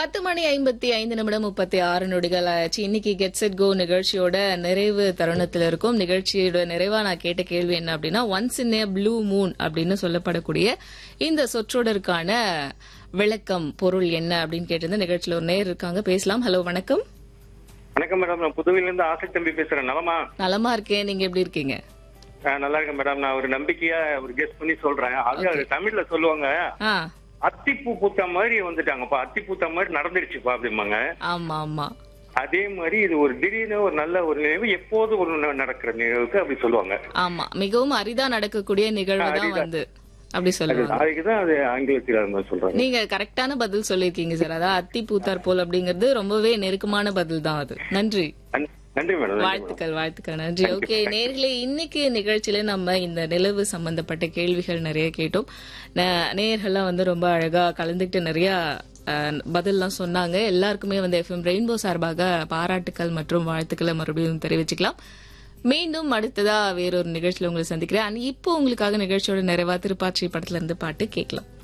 பத்து மணி ஐம்பத்தி ஐந்து நிமிடம் முப்பத்தி ஆறு நொடிகள் ஆச்சு இன்னைக்கு கெட் செட் கோ நிகழ்ச்சியோட நிறைவு தருணத்தில் இருக்கும் நிகழ்ச்சியோட நிறைவா நான் கேட்ட கேள்வி என்ன அப்படின்னா once in a blue moon அப்படின்னு சொல்லப்படக்கூடிய இந்த சொற்றொடருக்கான விளக்கம் பொருள் என்ன அப்படின்னு கேட்டிருந்த நிகழ்ச்சியில ஒரு நேர் இருக்காங்க பேசலாம் ஹலோ வணக்கம் வணக்கம் மேடம் நான் புதுவையில இருந்து ஆசை தம்பி பேசுறேன் நலமா நலமா இருக்கேன் நீங்க எப்படி இருக்கீங்க ஆ, நல்லா இருக்கேன் மேடம் நான் ஒரு நம்பிக்கையா ஒரு கெஸ்ட் பண்ணி சொல்றேன் அது அது தமிழ்ல சொல்லுவாங்க ஆ அத்திப்பூ பூத்த மாதிரி வந்துட்டாங்கப்பா அத்தி பூத்த மாதிரி நடந்துருச்சுப்பா அப்படிம்பாங்க ஆமா ஆமா அதே மாதிரி இது ஒரு திடீர்னு ஒரு நல்ல ஒரு நிகழ்வு எப்போது ஒரு ந- நடக்கிற நிகழ்வுக்கு அப்படி சொல்லுவாங்க ஆமா மிகவும் அரிதா நடக்கக்கூடிய நிகழ்வு தான் அரிதா. வந்து அப்படி சொல்லுவாங்க அதுக்குதான் அது ஆங்கிலத்தில் அது மாதிரி சொல்றாங்க நீங்க கரெக்டான பதில் சொல்லிருக்கீங்க சார் அதான் அத்தி பூத்தார் போல் அப்படிங்கிறது ரொம்பவே நெருக்கமான பதில் தான் அது நன்றி நன்- நன்றி மேடம் நன்றி மேடம். வாழ்த்துக்கள் வாழ்த்துக்கள் நன்றி ஓகே நேர்களே இன்னைக்கு நிகழ்ச்சியில நம்ம இந்த நிலவு சம்பந்தப்பட்ட கேள்விகள் நிறைய கேட்டோம் ந- நேயர்கள்லாம் வந்து ரொம்ப அழகா கலந்துக்கிட்டு நிறைய அஹ், பதில்லாம் சொன்னாங்க எல்லாருக்குமே வந்து எஃப்எம் ரெயின்போ சார்பாக பாராட்டுக்கள் மற்றும் வாழ்த்துக்களை மறுபடியும் தெரிவிச்சுக்கலாம் மீண்டும் அடுத்ததா வேறொரு நிகழ்ச்சியில உங்களை சந்திக்கிறேன் And இப்போ உங்களுக்காக நிகழ்ச்சியோட நிறைவா திருப்பாச்சி படத்துல இருந்து பாட்டு கேட்கலாம்